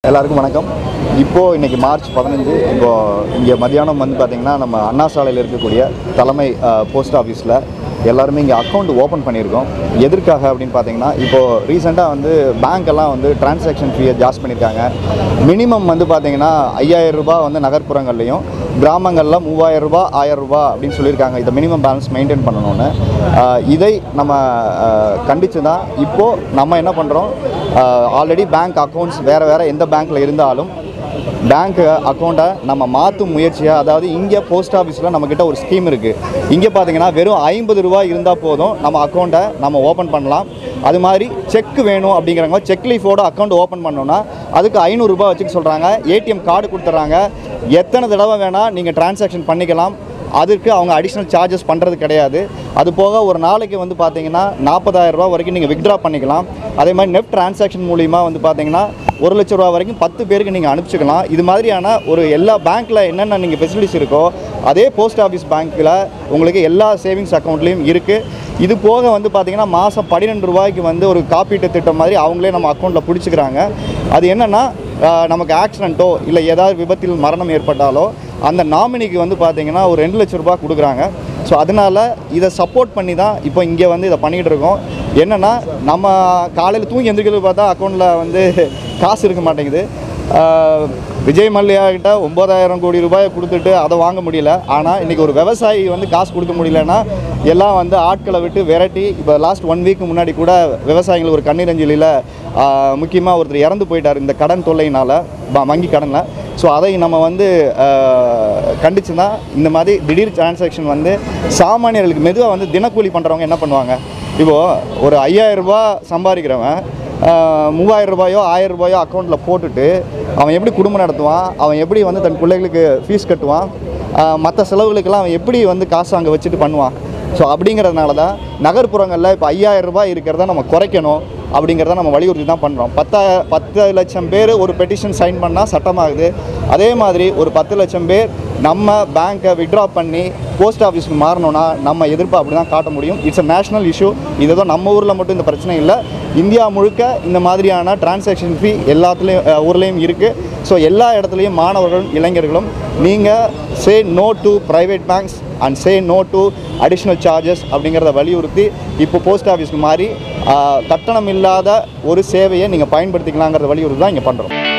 எல்லாருக்கும் வணக்கம் இப்போது இன்னைக்கு மார்ச் பதினஞ்சு இப்போ இங்கே மதியானம் வந்து பார்த்திங்கன்னா நம்ம அண்ணா சாலையில் இருக்கக்கூடிய தலைமை போஸ்ட் ஆஃபீஸில் எல்லாருமே இங்கே அக்கௌண்ட் ஓப்பன் பண்ணியிருக்கோம் எதற்காக அப்படின்னு பார்த்தீங்கன்னா இப்போது ரீசெண்டாக வந்து பேங்க் எல்லாம் வந்து டிரான்சாக்ஷன் ஃபீயை ஜாஸ்தி பண்ணியிருக்காங்க மினிமம் வந்து பார்த்தீங்கன்னா ஐயாயிரம் ரூபாய் வந்து நகர்ப்புறங்கள்லையும் கிராமங்களில் மூவாயிரம் ரூபாய் ஆயிரம் ரூபாய் அப்படின்னு சொல்லியிருக்காங்க இதை மினிமம் பேலன்ஸ் மெயின்டைன் பண்ணணும்னு ஆஹ் இதை நம்ம கண்டித்து தான் இப்போது நம்ம என்ன பண்ணுறோம் ஆல்ரெடி பேங்க் அக்கௌண்ட்ஸ் வேறு வேறு எந்த பேங்க்கில் இருந்தாலும் பேங்க் அக்கௌண்ட்டை நம்ம மாற்றும் முயற்சியாக அதாவது இங்கே போஸ்ட் ஆஃபீஸில் நம்மக்கிட்ட ஒரு ஸ்கீம் இருக்குது இங்கே பார்த்தீங்கன்னா வெறும் ஐம்பது ரூபாய் இருந்தால் போதும் நம்ம அக்கௌண்ட்டை நம்ம ஓப்பன் பண்ணலாம் அது மாதிரி செக் வேணும் அப்படிங்கிறவங்க செக் லீஃபோட அக்கௌண்ட் ஓப்பன் பண்ணோன்னா அதுக்கு ஐநூறுரூபா வச்சுக்க சொல்கிறாங்க ஏடிஎம் கார்டு கொடுத்துட்றாங்க எத்தனை தடவை வேணால் நீங்கள் டிரான்சாக்ஷன் பண்ணிக்கலாம் அதுக்கு அவங்க அடிஷ்னல் சார்ஜஸ் பண்ணுறது கிடையாது அது போக ஒரு நாளைக்கு வந்து பார்த்தீங்கன்னா நாற்பதாயிரம் ரூபா வரைக்கும் நீங்கள் வித்ட்ரா பண்ணிக்கலாம் அதே மாதிரி நெட் டிரான்சாக்ஷன் மூலிமா வந்து பார்த்தீங்கன்னா ஒரு லட்ச ரூபா வரைக்கும் பத்து பேருக்கு நீங்கள் அனுப்பிச்சிக்கலாம் இது மாதிரியான ஒரு எல்லா பேங்க்கில் என்னென்ன நீங்கள் ஃபெசிலிட்டிஸ் இருக்கோ அதே போஸ்ட் ஆஃபீஸ் பேங்க்கில் உங்களுக்கு எல்லா சேவிங்ஸ் அக்கௌண்ட்லேயும் இருக்குது இது போக வந்து பார்த்தீங்கன்னா மாதம் பன்னிரெண்டு ரூபாய்க்கு வந்து ஒரு காப்பீட்டு திட்டம் மாதிரி அவங்களே நம்ம அக்கௌண்ட்டில் பிடிச்சிக்கிறாங்க அது என்னென்னா ஆஹ், நமக்கு ஆக்சிடென்ட்டோ இல்லை ஏதாவது விபத்தில் மரணம் ஏற்பட்டாலோ அந்த நாமினிக்கு வந்து பார்த்தீங்கன்னா ஒரு ரெண்டு லட்ச ரூபாய் கொடுக்குறாங்க ஸோ அதனால் இதை சப்போர்ட் பண்ணி தான் இப்போ இங்கே வந்து இதை பண்ணிகிட்டு இருக்கோம் என்னென்னா நம்ம காலையில் தூங்கி எந்திரிக்கிறது பார்த்தா அக்கௌண்ட்டில் வந்து காசு இருக்க மாட்டேங்குது ஆஹ், விஜய் மல்லையா கிட்ட ஒம்பதாயிரம் கோடி ரூபாயை கொடுத்துட்டு அதை வாங்க முடியல ஆனால் இன்றைக்கி ஒரு விவசாயி வந்து காசு கொடுக்க முடியலன்னா எல்லாம் வந்து ஆட்களை விட்டு விரட்டி இப்போ லாஸ்ட் ஒன் வீக் முன்னாடி கூட விவசாயிகள் ஒரு கண்ணீரஞ்சலியில் முக்கியமாக ஒருத்தர் இறந்து போயிட்டார் இந்த கடன் தொல்லையினால் வங்கி கடனில் ஸோ அதை நம்ம வந்து கண்டிச்சு தான் இந்த மாதிரி திடீர் டிரான்சாக்ஷன் வந்து சாமானியர்களுக்கு மெதுவாக வந்து தினக்கூலி பண்ணுறவங்க என்ன பண்ணுவாங்க இப்போது ஒரு ஐயாயிரம் ரூபாய் சம்பாதிக்கிறவன் ஆஹ், மூவாயிரம் ரூபாயோ ஆயிரம் ரூபாயோ அக்கௌண்ட்டில் போட்டுட்டு அவன் எப்படி குடும்பம் நடத்துவான் அவன் எப்படி வந்து தன் பிள்ளைகளுக்கு ஃபீஸ் கட்டுவான் மற்ற செலவுகளுக்கெல்லாம் அவன் எப்படி வந்து காசு அங்கே வச்சுட்டு பண்ணுவான் ஸோ அப்படிங்கிறதுனால தான் நகர்ப்புறங்களில் இப்போ ஐயாயிரம் ரூபாய் இருக்கிறத நம்ம குறைக்கணும் அப்படிங்கிறத நம்ம வலியுறுத்தி தான் பண்ணுறோம் பத்தா பத்து லட்சம் பேர் ஒரு பெட்டிஷன் சைன் பண்ணால் சட்டமாகுது அதே மாதிரி ஒரு பத்து லட்சம் பேர் நம்ம பேங்க்கை விட்ரா பண்ணி போஸ்ட் ஆஃபீஸ்க்கு மாறணும்னா நம்ம எதிர்ப்பு அப்படி தான் காட்ட முடியும் இட்ஸ் அ நேஷனல் இஷ்யூ இது ஏதோ நம்ம ஊரில் மட்டும் இந்த பிரச்சனை இல்லை இந்தியா முழுக்க இந்த மாதிரியான டிரான்சாக்ஷன் ஃபீ எல்லாத்துலேயும் அஹ், ஊர்லேயும் இருக்குது ஸோ எல்லா இடத்துலையும் மாணவர்களும் இளைஞர்களும் நீங்கள் say no to private banks and say no to additional charges அப்படிங்கிறத வலியுறுத்தி இப்போ போஸ்ட் ஆஃபீஸ்க்கு மாறி ஆஹ், கட்டணம் இல்லாத ஒரு சேவையை நீங்கள் பயன்படுத்திக்கலாங்கிறத வலியுறுத்தி தான் இங்கே பண்ணுறோம்